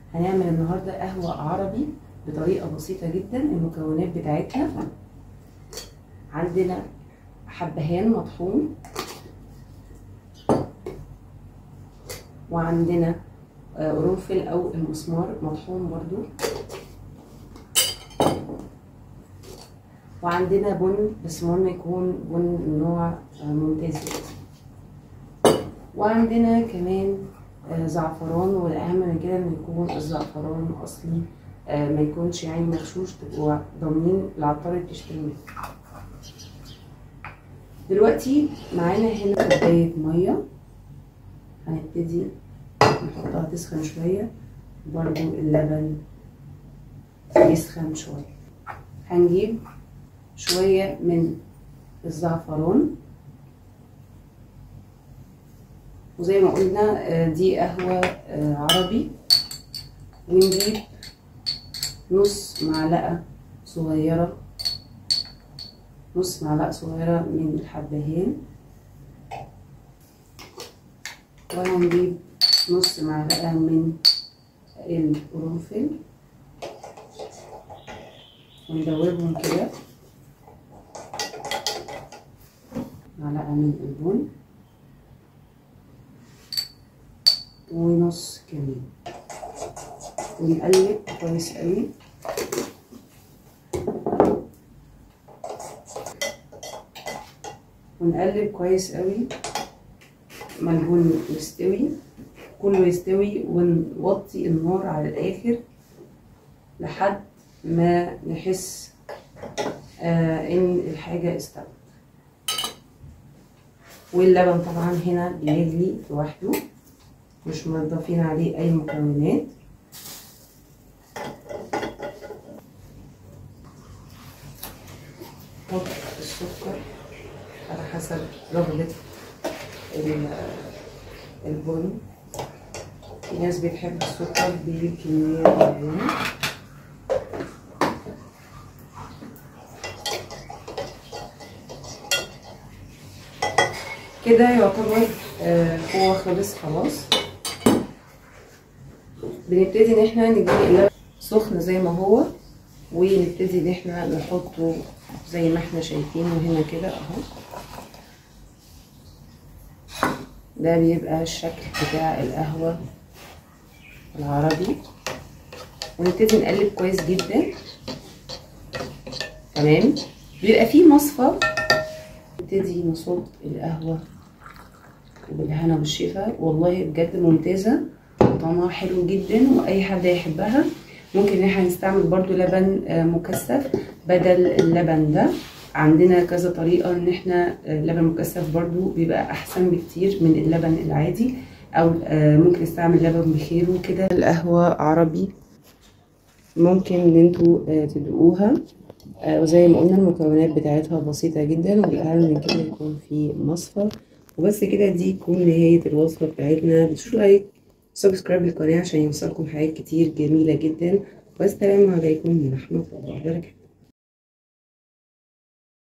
هنعمل النهارده قهوة عربي بطريقة بسيطة جدا المكونات بتاعتها عندنا حبهان مطحون وعندنا قرنفل او المسمار مطحون برضو وعندنا بن بس مهم يكون بن نوع ممتاز جدا وعندنا كمان زعفران والاهم من كده ان يكون الزعفران اصلي ما يكونش يعني مغشوش تبقوا ضامنين العطار اللي بتشتري منه دلوقتي معانا هنا كوبايه ميه هنبتدي نحطها تسخن شويه برضو اللبن يسخن شويه هنجيب شويه من الزعفران وزي ما قلنا دي قهوه عربي ونجيب نص معلقه صغيره نص معلقه صغيره من الحبهان وهنجيب نص معلقه من القرنفل وندوبهم كده معلقه من البن ونص كمان ونقلب كويس قوي ونقلب كويس قوي ما البن يستوي كله يستوي ونوطي النار على الاخر لحد ما نحس آه ان الحاجة استوت واللبن طبعا هنا بيغلي لوحده مش مضافين عليه اي مكونات نحط السكر على حسب رغبة البن في ناس بتحب السكر بكمية معينة كده يعتبر آه هو خلص خلاص بنبتدي ان احنا نجيب اللبن سخن زي ما هو ونبتدي ان احنا نحطه زي ما احنا شايفينه هنا كده اهو ده بيبقى الشكل بتاع القهوة العربي ونبتدي نقلب كويس جدا تمام بيبقى فيه مصفى نبتدي نصب القهوة وبالهنا والشفا والله بجد ممتازة وطعمها حلو جدا واي حد يحبها ممكن ان احنا نستعمل برضو لبن مكثف بدل اللبن ده عندنا كذا طريقة ان احنا اللبن المكثف برضو بيبقى احسن بكتير من اللبن العادي او ممكن نستعمل لبن بخير وكده القهوة عربي ممكن ان انتوا تدوقوها وزي ما قلنا المكونات بتاعتها بسيطة جدا والاهم من كده يكون في مصفى وبس كده دي تكون نهاية الوصفة بتاعتنا متنسوش لايك سبسكرايب للقناة عشان يوصلكم حاجات كتير جميلة جدا والسلام عليكم ورحمة الله وبركاته